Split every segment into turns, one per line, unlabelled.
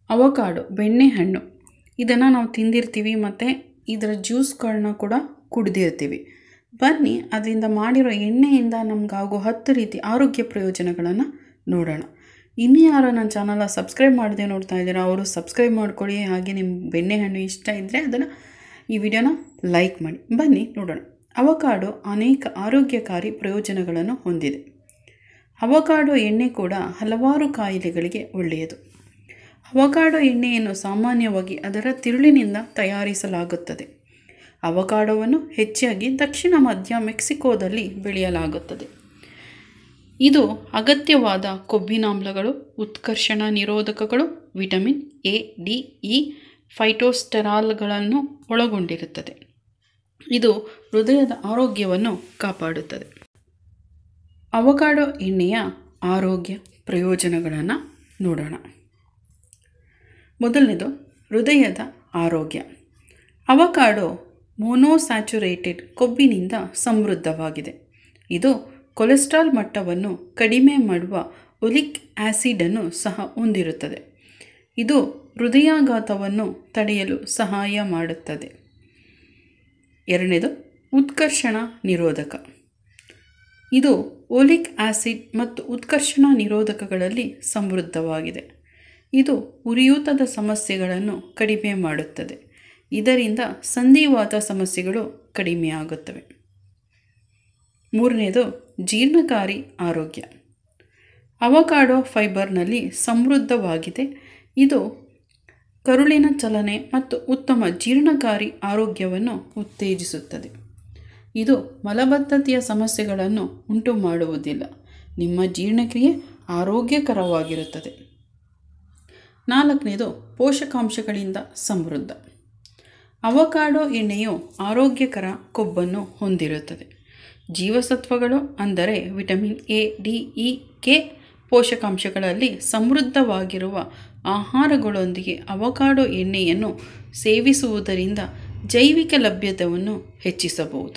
avocado ಬೆಣ್ಣೆಹಣ್ಣು ಇದನ್ನು ನಾವು ತಿಂದಿರ್ತೀವಿ ಮತ್ತು ಇದರ ಜ್ಯೂಸ್ಗಳನ್ನ ಕೂಡ ಕುಡಿದಿರ್ತೀವಿ ಬನ್ನಿ ಅದರಿಂದ ಮಾಡಿರೋ ಎಣ್ಣೆಯಿಂದ ನಮಗಾಗೋ ಹತ್ತು ರೀತಿ ಆರೋಗ್ಯ ಪ್ರಯೋಜನಗಳನ್ನು ನೋಡೋಣ ಇನ್ನೂ ಯಾರು ನನ್ನ ಚಾನಲ ಸಬ್ಸ್ಕ್ರೈಬ್ ಮಾಡದೆ ನೋಡ್ತಾ ಇದ್ದೀರಾ ಅವರು ಸಬ್ಸ್ಕ್ರೈಬ್ ಮಾಡ್ಕೊಳ್ಳಿ ಹಾಗೆ ನಿಮ್ಮ ಬೆಣ್ಣೆಹಣ್ಣು ಇಷ್ಟ ಇದ್ದರೆ ಅದನ್ನು ಈ ವಿಡಿಯೋನ ಲೈಕ್ ಮಾಡಿ ಬನ್ನಿ ನೋಡೋಣ ಅವಕಾಡೊ ಅನೇಕ ಆರೋಗ್ಯಕಾರಿ ಪ್ರಯೋಜನಗಳನ್ನು ಹೊಂದಿದೆ ಅವಕಾಡೊ ಎಣ್ಣೆ ಕೂಡ ಹಲವಾರು ಕಾಯಿಲೆಗಳಿಗೆ ಒಳ್ಳೆಯದು ಅವಕಾಡೊ ಎಣ್ಣೆಯನ್ನು ಸಾಮಾನ್ಯವಾಗಿ ಅದರ ತಿರುಳಿನಿಂದ ತಯಾರಿಸಲಾಗುತ್ತದೆ ಅವಕಾಡೊವನ್ನು ಹೆಚ್ಚಾಗಿ ದಕ್ಷಿಣ ಮಧ್ಯ ಮೆಕ್ಸಿಕೋದಲ್ಲಿ ಬೆಳೆಯಲಾಗುತ್ತದೆ ಇದು ಅಗತ್ಯವಾದ ಕೊಬ್ಬಿನಾಮ್ಲಗಳು ಉತ್ಕರ್ಷಣ ನಿರೋಧಕಗಳು ವಿಟಮಿನ್ ಎ ಡಿ ಇ ಫೈಟೋಸ್ಟೆರಾಲ್ಗಳನ್ನು ಒಳಗೊಂಡಿರುತ್ತದೆ ಇದು ಹೃದಯದ ಆರೋಗ್ಯವನ್ನು ಕಾಪಾಡುತ್ತದೆ ಅವಕಾಡೊ ಎಣ್ಣೆಯ ಆರೋಗ್ಯ ಪ್ರಯೋಜನಗಳನ್ನು ನೋಡೋಣ ಮೊದಲನೇದು ಹೃದಯದ ಆರೋಗ್ಯ ಅವಕಾಡೊ ಮೋನೋಸ್ಯಾಚುರೇಟೆಡ್ ಕೊಬ್ಬಿನಿಂದ ಸಮೃದ್ಧವಾಗಿದೆ ಇದು ಕೊಲೆಸ್ಟ್ರಾಲ್ ಮಟ್ಟವನ್ನು ಕಡಿಮೆ ಮಾಡುವ ಒಲಿಕ್ ಆ್ಯಸಿಡನ್ನು ಸಹ ಹೊಂದಿರುತ್ತದೆ ಇದು ಹೃದಯಾಘಾತವನ್ನು ತಡೆಯಲು ಸಹಾಯ ಮಾಡುತ್ತದೆ ಎರಡನೇದು ಉತ್ಕರ್ಷಣ ನಿರೋಧಕ ಇದು ಓಲಿಕ್ ಆ್ಯಸಿಡ್ ಮತ್ತು ಉತ್ಕರ್ಷಣ ನಿರೋಧಕಗಳಲ್ಲಿ ಸಮೃದ್ಧವಾಗಿದೆ ಇದು ಉರಿಯೂತದ ಸಮಸ್ಯೆಗಳನ್ನು ಕಡಿಮೆ ಮಾಡುತ್ತದೆ ಇದರಿಂದ ಸಂಧಿವಾತ ಸಮಸ್ಯೆಗಳು ಕಡಿಮೆಯಾಗುತ್ತವೆ ಮೂರನೇದು ಜೀರ್ಣಕಾರಿ ಆರೋಗ್ಯ ಅವಕಾಡೊ ಫೈಬರ್ನಲ್ಲಿ ಸಮೃದ್ಧವಾಗಿದೆ ಇದು ಕರುಳಿನ ಚಲನೆ ಮತ್ತು ಉತ್ತಮ ಜೀರ್ಣಕಾರಿ ಆರೋಗ್ಯವನ್ನು ಉತ್ತೇಜಿಸುತ್ತದೆ ಇದು ಮಲಬದ್ಧತೆಯ ಸಮಸ್ಯೆಗಳನ್ನು ಉಂಟು ಮಾಡುವುದಿಲ್ಲ ನಿಮ್ಮ ಜೀರ್ಣಕ್ರಿಯೆ ಆರೋಗ್ಯಕರವಾಗಿರುತ್ತದೆ ನಾಲ್ಕನೇದು ಪೋಷಕಾಂಶಗಳಿಂದ ಸಮೃದ್ಧ ಅವಕಾಡೊ ಎಣ್ಣೆಯು ಆರೋಗ್ಯಕರ ಕೊಬ್ಬನ್ನು ಹೊಂದಿರುತ್ತದೆ ಜೀವಸತ್ವಗಳು ಅಂದರೆ vitamin A D E K ಪೋಷಕಾಂಶಗಳಲ್ಲಿ ಸಮೃದ್ಧವಾಗಿರುವ ಆಹಾರಗಳೊಂದಿಗೆ ಅವಕಾಡೊ ಎಣ್ಣೆಯನ್ನು ಸೇವಿಸುವುದರಿಂದ ಜೈವಿಕ ಲಭ್ಯತೆಯನ್ನು ಹೆಚ್ಚಿಸಬಹುದು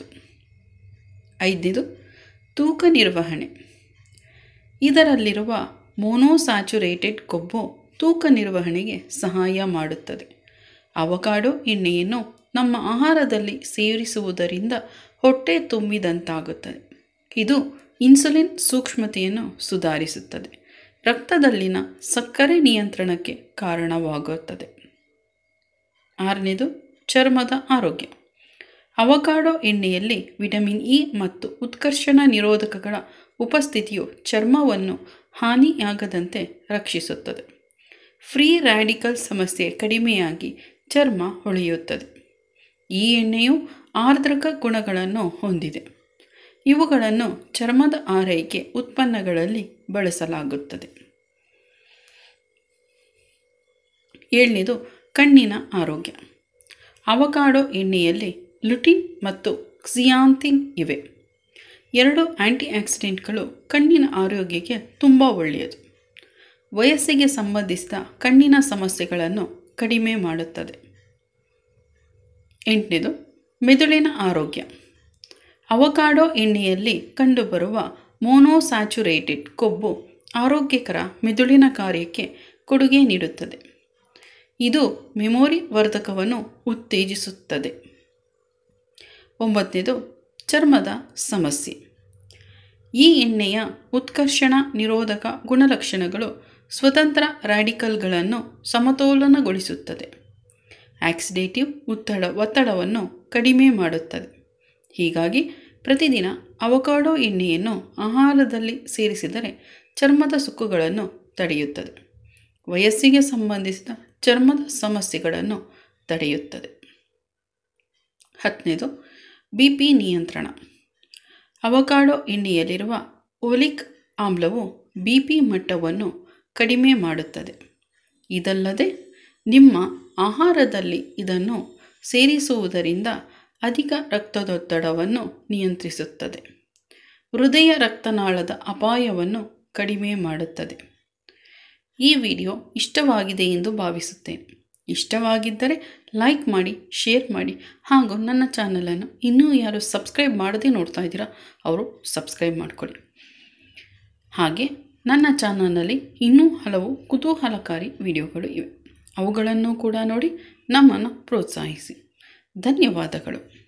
ಐದನೇದು ತೂಕ ನಿರ್ವಹಣೆ ಇದರಲ್ಲಿರುವ ಮೋನೋಸ್ಯಾಚುರೇಟೆಡ್ ಕೊಬ್ಬು ತೂಕ ನಿರ್ವಹಣೆಗೆ ಸಹಾಯ ಮಾಡುತ್ತದೆ ಅವಕಾಡೊ ಎಣ್ಣೆಯನ್ನು ನಮ್ಮ ಆಹಾರದಲ್ಲಿ ಸೇರಿಸುವುದರಿಂದ ಹೊಟ್ಟೆ ತುಂಬಿದಂತಾಗುತ್ತದೆ ಇದು ಇನ್ಸುಲಿನ್ ಸೂಕ್ಷ್ಮತೆಯನ್ನು ಸುಧಾರಿಸುತ್ತದೆ ರಕ್ತದಲ್ಲಿನ ಸಕ್ಕರೆ ನಿಯಂತ್ರಣಕ್ಕೆ ಕಾರಣವಾಗುತ್ತದೆ ಆರನೇದು ಚರ್ಮದ ಆರೋಗ್ಯ ಅವಕಾಡೊ ಎಣ್ಣೆಯಲ್ಲಿ ವಿಟಮಿನ್ ಇ ಮತ್ತು ಉತ್ಕರ್ಷಣ ನಿರೋಧಕಗಳ ಉಪಸ್ಥಿತಿಯು ಚರ್ಮವನ್ನು ಹಾನಿಯಾಗದಂತೆ ರಕ್ಷಿಸುತ್ತದೆ ಫ್ರೀ ರ್ಯಾಡಿಕಲ್ ಸಮಸ್ಯೆ ಕಡಿಮೆಯಾಗಿ ಚರ್ಮ ಹೊಳೆಯುತ್ತದೆ ಈ ಎಣ್ಣೆಯು ಆರ್ದ್ರಕ ಗುಣಗಳನ್ನು ಹೊಂದಿದೆ ಇವುಗಳನ್ನು ಚರ್ಮದ ಆರೈಕೆ ಉತ್ಪನ್ನಗಳಲ್ಲಿ ಬಳಸಲಾಗುತ್ತದೆ ಏಳನೇದು ಕಣ್ಣಿನ ಆರೋಗ್ಯ ಅವಕಾಡೊ ಎಣ್ಣೆಯಲ್ಲಿ ಲುಟಿನ್ ಮತ್ತು ಕ್ಸಿಯಾಂತಿನ್ ಇವೆ ಎರಡು ಆ್ಯಂಟಿ ಆಕ್ಸಿಡೆಂಟ್ಗಳು ಕಣ್ಣಿನ ಆರೋಗ್ಯಕ್ಕೆ ತುಂಬ ಒಳ್ಳೆಯದು ವಯಸ್ಸಿಗೆ ಸಂಬಂಧಿಸಿದ ಕಣ್ಣಿನ ಸಮಸ್ಯೆಗಳನ್ನು ಕಡಿಮೆ ಮಾಡುತ್ತದೆ ಎಂಟನೇದು ಮೆದುಳಿನ ಆರೋಗ್ಯ ಅವಕಾಡೊ ಎಣ್ಣೆಯಲ್ಲಿ ಕಂಡುಬರುವ ಮೋನೋಸ್ಯಾಚುರೇಟೆಡ್ ಕೊಬ್ಬು ಆರೋಗ್ಯಕರ ಮೆದುಳಿನ ಕಾರ್ಯಕ್ಕೆ ಕೊಡುಗೆ ನೀಡುತ್ತದೆ ಇದು ಮೆಮೊರಿ ವರ್ಧಕವನ್ನು ಉತ್ತೇಜಿಸುತ್ತದೆ ಒಂಬತ್ತನೇದು ಚರ್ಮದ ಸಮಸ್ಯೆ ಈ ಎಣ್ಣೆಯ ಉತ್ಕರ್ಷಣ ನಿರೋಧಕ ಗುಣಲಕ್ಷಣಗಳು ಸ್ವತಂತ್ರ ರ್ಯಾಡಿಕಲ್ಗಳನ್ನು ಸಮತೋಲನಗೊಳಿಸುತ್ತದೆ ಆಕ್ಸಿಡೇಟಿವ್ ಒತ್ತಡ ಒತ್ತಡವನ್ನು ಕಡಿಮೆ ಮಾಡುತ್ತದೆ ಹೀಗಾಗಿ ಪ್ರತಿದಿನ ಅವಕಾಡೊ ಎಣ್ಣೆಯನ್ನು ಆಹಾರದಲ್ಲಿ ಸೇರಿಸಿದರೆ ಚರ್ಮದ ಸುಕ್ಕುಗಳನ್ನು ತಡೆಯುತ್ತದೆ ವಯಸ್ಸಿಗೆ ಸಂಬಂಧಿಸಿದ ಚರ್ಮದ ಸಮಸ್ಯೆಗಳನ್ನು ತಡೆಯುತ್ತದೆ ಹತ್ತನೇದು ಬಿ ಪಿ ನಿಯಂತ್ರಣ ಅವಕಾಡೊ ಎಣ್ಣೆಯಲ್ಲಿರುವ ಓಲಿಕ್ ಆಮ್ಲವು ಬಿ ಪಿ ಮಟ್ಟವನ್ನು ಕಡಿಮೆ ಮಾಡುತ್ತದೆ ಇದಲ್ಲದೆ ನಿಮ್ಮ ಆಹಾರದಲ್ಲಿ ಇದನ್ನು ಸೇರಿಸುವುದರಿಂದ ಅಧಿಕ ರಕ್ತದೊತ್ತಡವನ್ನು ನಿಯಂತ್ರಿಸುತ್ತದೆ ಹೃದಯ ರಕ್ತನಾಳದ ಅಪಾಯವನ್ನು ಕಡಿಮೆ ಮಾಡುತ್ತದೆ ಈ ವಿಡಿಯೋ ಇಷ್ಟವಾಗಿದೆ ಎಂದು ಭಾವಿಸುತ್ತೇನೆ ಇಷ್ಟವಾಗಿದ್ದರೆ ಲೈಕ್ ಮಾಡಿ ಶೇರ್ ಮಾಡಿ ಹಾಗೂ ನನ್ನ ಚಾನಲನ್ನು ಇನ್ನೂ ಯಾರು ಸಬ್ಸ್ಕ್ರೈಬ್ ಮಾಡದೇ ನೋಡ್ತಾ ಇದ್ದೀರಾ ಅವರು ಸಬ್ಸ್ಕ್ರೈಬ್ ಮಾಡಿಕೊಳ್ಳಿ ಹಾಗೆ ನನ್ನ ಚಾನಲ್ನಲ್ಲಿ ಇನ್ನೂ ಹಲವು ಕುತೂಹಲಕಾರಿ ವಿಡಿಯೋಗಳು ಇವೆ ಅವುಗಳನ್ನು ಕೂಡ ನೋಡಿ ನಮ್ಮನ್ನು ಪ್ರೋತ್ಸಾಹಿಸಿ ಧನ್ಯವಾದಗಳು